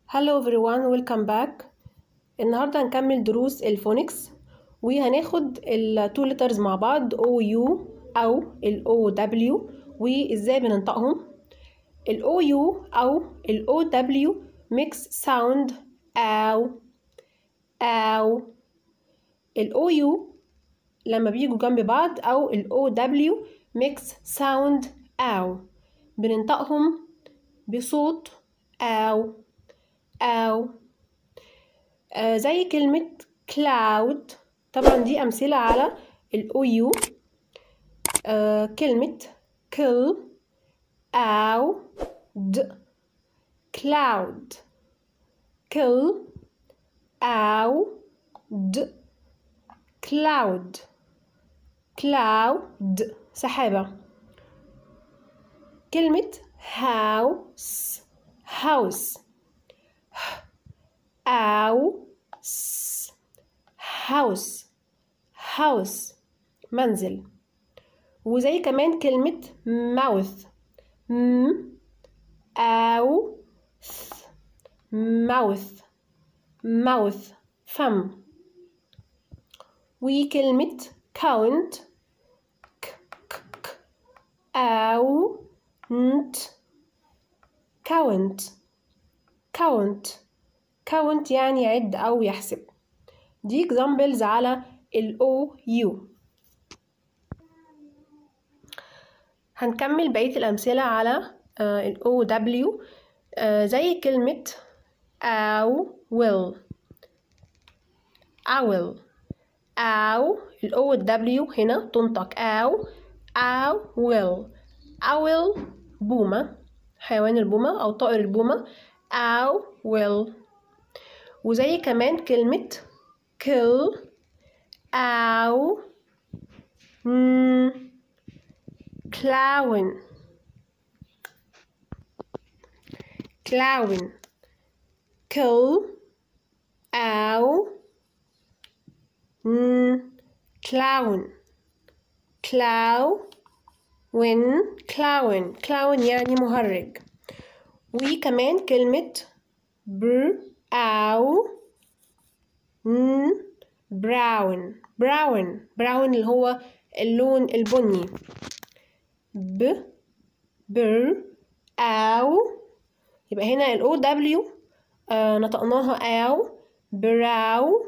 Hello everyone welcome back النهاردة هنكمل دروس الفونكس وهناخد التو letters مع بعض OU أو ال OW وإزاي بننطقهم ال OU أو ال OW mix sound أو أو ال OU لما بيجوا جنب بعض أو ال OW mix sound أو بننطقهم بصوت أو أو آه زي كلمة cloud طبعا دي أمثلة على ال OU آه كلمة kill أو د cloud kill أو د cloud cloud سحابة كلمة house house أو س house house منزل وزي كمان كلمة mouth م أو ث mouth mouth فم وكلمة count ك ك ك أو نت count count count يعني يعد أو يحسب دي examples على ال OU هنكمل بقية الأمثلة على ال OW زي كلمة أو will owl أو ال OW هنا تنطق أو أو will owl بومة حيوان البومة أو طائر البومة أو will وزي كمان كلمة kill أو clown clown kill أو clown clown clown clown يعني مهرج وكمان كلمة بر أو براون براون براون اللي هو اللون البني ب بر أو يبقى هنا ال O W آه نطقناها أو براو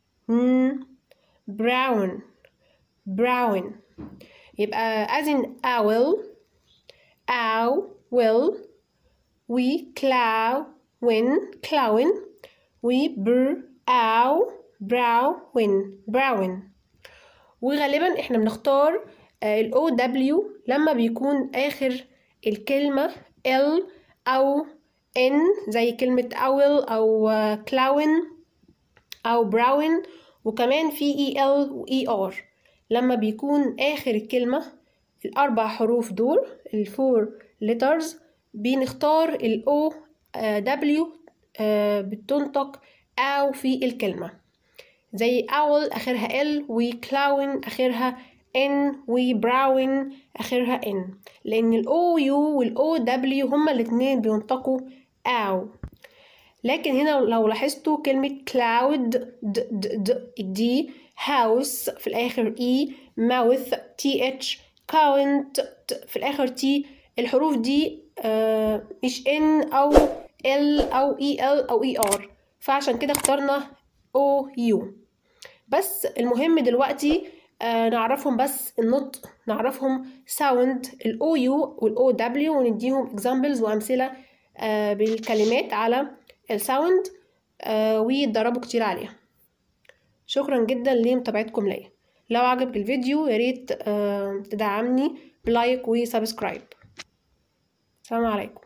براون براون يبقى as in owl أو will we clown clown we br أو براون براون وغالبا احنا بنختار ال OW لما بيكون آخر الكلمة L أو N زي كلمة owl أو clown أو براون وكمان في EL و ER لما بيكون آخر الكلمة الأربع حروف دول الفور letters بنختار ال O W بتنطق أو في الكلمة زي owl آخرها L وكلاون آخرها N وبراون آخرها N لأن ال OU وال OW هما الاتنين بينطقوا أو لكن هنا لو لاحظتوا كلمة cloud د د د دي house في الآخر E mouth TH count في الآخر T الحروف دي آه مش N أو L أو EL أو ER فعشان كده اخترنا OU بس المهم دلوقتي آه نعرفهم بس النطق نعرفهم ساوند ال OU وال OW ونديهم examples وأمثلة آه بالكلمات على الساوند آه ويتدربوا كتير عليها شكرا جدا لمتابعتكم ليا لو عجبك الفيديو ياريت آه تدعمني بلايك وسبسكرايب السلام عليكم